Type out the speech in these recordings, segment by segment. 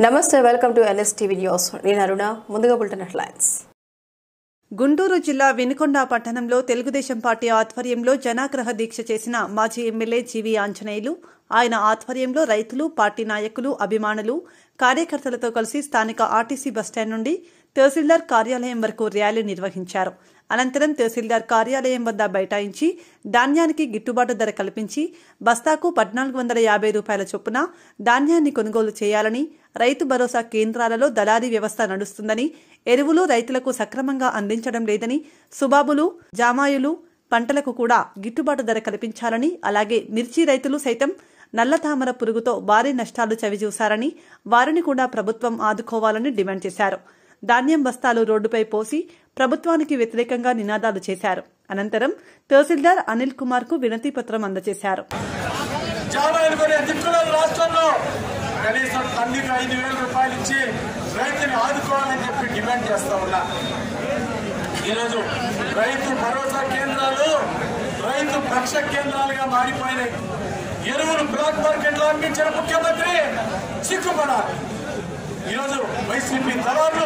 నమస్తే welcome to NSTV news నేను అరుణ ముందుగా బులెటిన్ హెడ్లైన్స్ గుంటూరు జిల్లా వినుకొండ పట్టణంలో తెలుగుదేశం పార్టీ ఆధ్వర్యంలో జనాగ్రహ దీక్ష చేసిన మాజీ ఎమ్మెల్యే జీవీ ఆంజనేయులు ఆయన ఆధ్వర్యంలో రైతులు పార్టీ నాయకులు అభిమానులు కార్యకర్తలతో కలిసి స్థానిక ఆర్టీసీ బస్టాండ్ నుండి తహసీల్దార్ కార్యాలయం వరకు ర్యాలీ నిర్వహించారు అనంతరం తహసీల్దార్ కార్యాలయం వద్ద బైఠాయించి ధాన్యానికి గిట్టుబాటు ధర కల్పించి బస్తాకు పద్నాలుగు వందల యాభై రూపాయల చొప్పున ధాన్యాన్ని కొనుగోలు చేయాలని రైతు భరోసా కేంద్రాలలో దళారీ వ్యవస్థ నడుస్తుందని ఎరువులు రైతులకు సక్రమంగా అందించడం లేదని సుబాబులు జామాయులు పంటలకు కూడా గిట్టుబాటు ధర కల్పించాలని అలాగే మిర్చి రైతులు సైతం నల్ల తామర పురుగుతో భారీ నష్టాలు చవిచూశారని వారిని కూడా ప్రభుత్వం ఆదుకోవాలని డిమాండ్ చేశారు ధాన్యం బస్తాలు రోడ్డుపై పోసి ప్రభుత్వానికి వ్యతిరేకంగా నినాదాలు చేశారు అనంతరం తహసీల్దార్ అనిల్ కుమార్ కు వినతి పత్రం అందజేశారు జామాయిలు కొనే దిక్కులేదు రాష్ట్రంలో కనీసం టన్నుకి ఐదు వేల రూపాయలు ఇచ్చి రైతుని ఆదుకోవాలని చెప్పి డిమాండ్ చేస్తా ఉన్నా ఈరోజు రైతు భరోసా కేంద్రాలు రైతు పక్ష కేంద్రాలుగా మారిపోయినాయి ఎరువులు బ్లాక్ మార్కెట్లో అమ్మించిన ముఖ్యమంత్రి సిగ్గుపడాలి ఈరోజు వైసీపీ దళాలు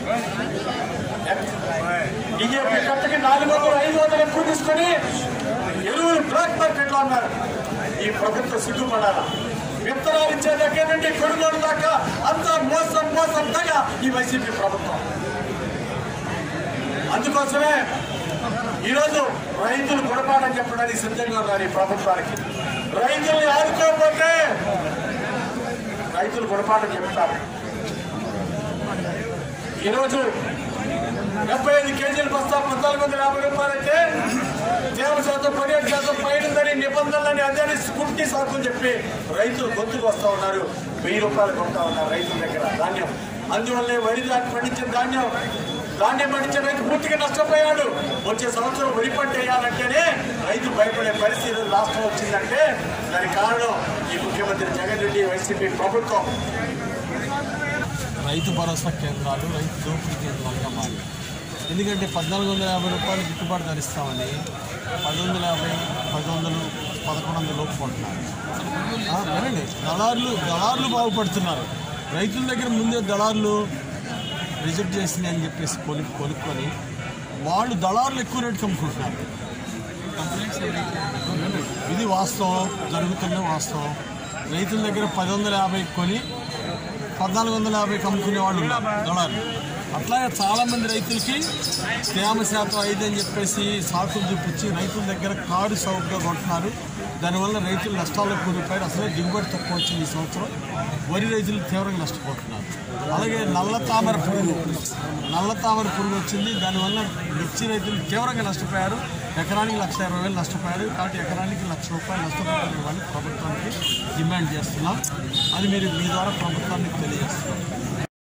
బీజేపీ కట్టకి నాలుగు వందలు ఐదు వందలు ఎక్కువ తీసుకొని ఎరువులు బ్లాక్ మార్కెట్లో అన్నారు ఈ ప్రభుత్వం సిగ్గుపడాలా విత్తనాలు ఇచ్చే దగ్గర నుండి కొనుగోలు దాకా అంతా మోసం మోసం దాకా ఈ వైసీపీ ప్రభుత్వం అందుకోసమే ఈరోజు రైతులు గుణపాఠం చెప్పడానికి సిద్ధంగా ఉన్నారు ఈ ప్రభుత్వానికి రైతుల్ని ఆదుకోకపోతే రైతులు గుణపాఠం చెప్తారు ఈరోజు డెబ్బై ఐదు కేజీలు బస్తా పద్నాలుగు వందల యాభై రూపాయలైతే తేమ శాతం పదిహేడు శాతం పైన నిబంధనలని అదే స్ఫూర్తి సాకులు చెప్పి రైతులు గొంతుకు వస్తా ఉన్నారు వెయ్యి రూపాయలు కొంటా ఉన్నారు రైతుల దగ్గర ధాన్యం అందువల్లే వరి ధాన్యం పండించిన ధాన్యం ధాన్యం పండించిన రైతు పూర్తిగా నష్టపోయాడు వచ్చే సంవత్సరం వరి పంట వేయాలంటేనే రైతు భయపడే పరిస్థితి రాష్ట్రం వచ్చిందంటే దానికి కారణం ఈ ముఖ్యమంత్రి జగన్ రెడ్డి వైసీపీ ప్రభుత్వం రైతు భరోసా కేంద్రాలు రైతు దోపిడీ కేంద్రాలుగా మారి ఎందుకంటే పద్నాలుగు వందల యాభై రూపాయలు గిట్టుబాటు ధరిస్తామని పది వందల యాభై పది వందలు పదకొండు వందలు లోపు కొంటున్నారు ఆ, వినండి దళారులు దళారులు బాగుపడుతున్నారు రైతుల దగ్గర ముందే దళారులు రిజెక్ట్ చేసింది అని చెప్పేసి కొను కొనుక్కొని వాళ్ళు దళారులు ఎక్కువ రేటుకి అమ్ముకుంటున్నారు ఇది వాస్తవం జరుగుతున్న వాస్తవం రైతుల దగ్గర పది వందల యాభై కొని పద్నాలుగు వందల యాభై అమ్ముకునే వాళ్ళు ఉన్నారు దళారు అట్లాగే చాలామంది రైతులకి తేమ శాతం ఐదు అని చెప్పేసి సాకులు చూపించి రైతుల దగ్గర కారు సౌకర్యంగా కొంటున్నారు దానివల్ల రైతులు నష్టాలకు కూలిపోయారు అసలే దిగుబడి తక్కువ వచ్చింది ఈ సంవత్సరం వరి రైతులు తీవ్రంగా నష్టపోతున్నారు అలాగే నల్ల తామర పురుగు నల్ల తామర పురుగు వచ్చింది దానివల్ల మిర్చి రైతులు తీవ్రంగా నష్టపోయారు ఎకరానికి లక్ష ఇరవై వేలు నష్టపోయారు కాబట్టి ఎకరానికి లక్ష రూపాయలు నష్టపోయిన వాళ్ళు ప్రభుత్వానికి డిమాండ్ చేస్తున్నాం అది మీరు మీ ద్వారా ప్రభుత్వానికి తెలియజేస్తున్నాం